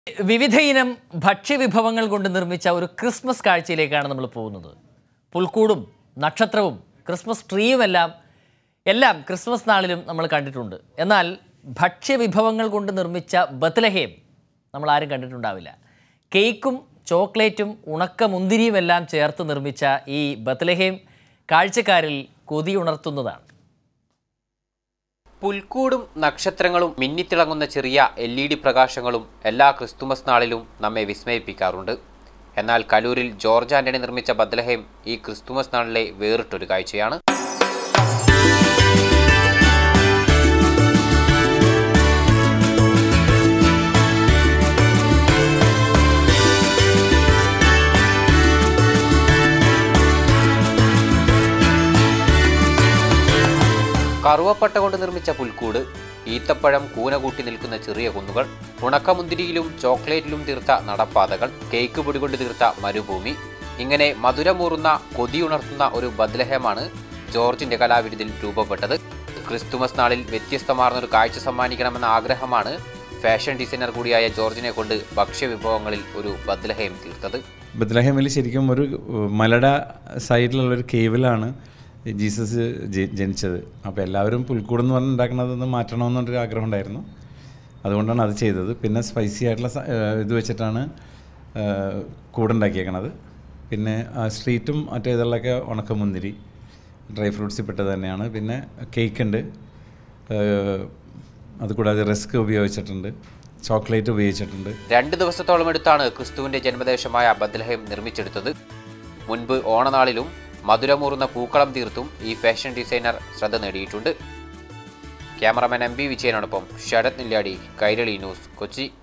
വിവിധ ഇനം ഭക്ഷ്യവിഭവങ്ങൾ കൊണ്ട് നിർമ്മിച്ച ഒരു ക്രിസ്മസ് കാഴ്ചയിലേക്കാണ് നമ്മൾ പോകുന്നത് പുൽക്കൂടും നക്ഷത്രവും ക്രിസ്മസ് ട്രീയും എല്ലാം എല്ലാം ക്രിസ്മസ് നാളിലും നമ്മൾ കണ്ടിട്ടുണ്ട് എന്നാൽ ഭക്ഷ്യവിഭവങ്ങൾ കൊണ്ട് നിർമ്മിച്ച ബത്ലഹേം നമ്മൾ ആരും കണ്ടിട്ടുണ്ടാവില്ല കേക്കും ചോക്ലേറ്റും ഉണക്ക മുന്തിരിയും എല്ലാം ചേർത്ത് നിർമ്മിച്ച ഈ ബത്ലഹേം കാഴ്ചക്കാരിൽ കൊതിയുണർത്തുന്നതാണ് പുൽക്കൂടും നക്ഷത്രങ്ങളും മിന്നിത്തിളങ്ങുന്ന ചെറിയ എൽ ഇ ഡി പ്രകാശങ്ങളും എല്ലാ ക്രിസ്തുമസ് നാളിലും നമ്മെ വിസ്മയിപ്പിക്കാറുണ്ട് എന്നാൽ കലൂരിൽ ജോർജ് ആന്റണി നിർമ്മിച്ച ബദ്ലഹേം ഈ ക്രിസ്തുമസ് നാളിലെ വേറിട്ടൊരു കാഴ്ചയാണ് കറുവപ്പട്ട കൊണ്ട് നിർമ്മിച്ച പുൽക്കൂട് ഈത്തപ്പഴം കൂന കൂട്ടി നിൽക്കുന്ന ചെറിയ കുന്നുകൾ ഉണക്കമുന്തിരിയിലും ചോക്ലേറ്റിലും തീർത്ത നടപ്പാതകൾ കേക്ക് പൊടി കൊണ്ട് തീർത്ത മരുഭൂമി ഇങ്ങനെ മധുരമൂറുന്ന കൊതിയുണർത്തുന്ന ഒരു ബദ്ലഹേമാണ് ജോർജിന്റെ കലാവിരുതിൽ രൂപപ്പെട്ടത് ക്രിസ്തുമസ് നാളിൽ വ്യത്യസ്തമാർന്ന ഒരു കാഴ്ച സമ്മാനിക്കണമെന്ന ആഗ്രഹമാണ് ഫാഷൻ ഡിസൈനർ കൂടിയായ ജോർജിനെ കൊണ്ട് ഭക്ഷ്യവിഭവങ്ങളിൽ ഒരു ബദ്ലഹേം തീർത്തത് ബദ്ലഹേമിൽ ശരിക്കും ഒരു മലയുടെ സൈഡിലുള്ള ഒരു കേവിലാണ് ജീസസ് ജ- ജനിച്ചത് അപ്പോൾ എല്ലാവരും പുൽക്കൂടെന്ന് പറഞ്ഞ് ഉണ്ടാക്കണതൊന്ന് മാറ്റണമെന്നൊരു ആഗ്രഹം ഉണ്ടായിരുന്നു അതുകൊണ്ടാണ് അത് ചെയ്തത് പിന്നെ സ്പൈസി ആയിട്ടുള്ള സ- ഏഹ് ഇത് വെച്ചിട്ടാണ് ഏഹ് കൂടുണ്ടാക്കിയേക്കണത് പിന്നെ ആ സ്ട്രീറ്റും മറ്റേ ഇതുള്ളൊക്കെ ഉണക്കമുന്തിരി ഡ്രൈ ഫ്രൂട്ട്സിൽ പെട്ടത് തന്നെയാണ് പിന്നെ കേക്ക് ഉണ്ട് ഏഹ് അതുകൂടാതെ റസ്ക് ഉപയോഗിച്ചിട്ടുണ്ട് ചോക്ലേറ്റ് ഉപയോഗിച്ചിട്ടുണ്ട് രണ്ട് ദിവസത്തോളം എടുത്താണ് ക്രിസ്തുവിന്റെ ജന്മദേശമായ ബദ്ലഹേം നിർമ്മിച്ചെടുത്തത് മുൻപ് ഓണനാളിലും മധുരമൂറുന്ന പൂക്കളം തീർത്തും ഈ ഫാഷൻ ഡിസൈനർ ശ്രദ്ധ നേടിയിട്ടുണ്ട് ക്യാമറമാൻ എം ബി വിജയനോടൊപ്പം ശരത് നെല്ലിയാടി കൈരളി ന്യൂസ് കൊച്ചി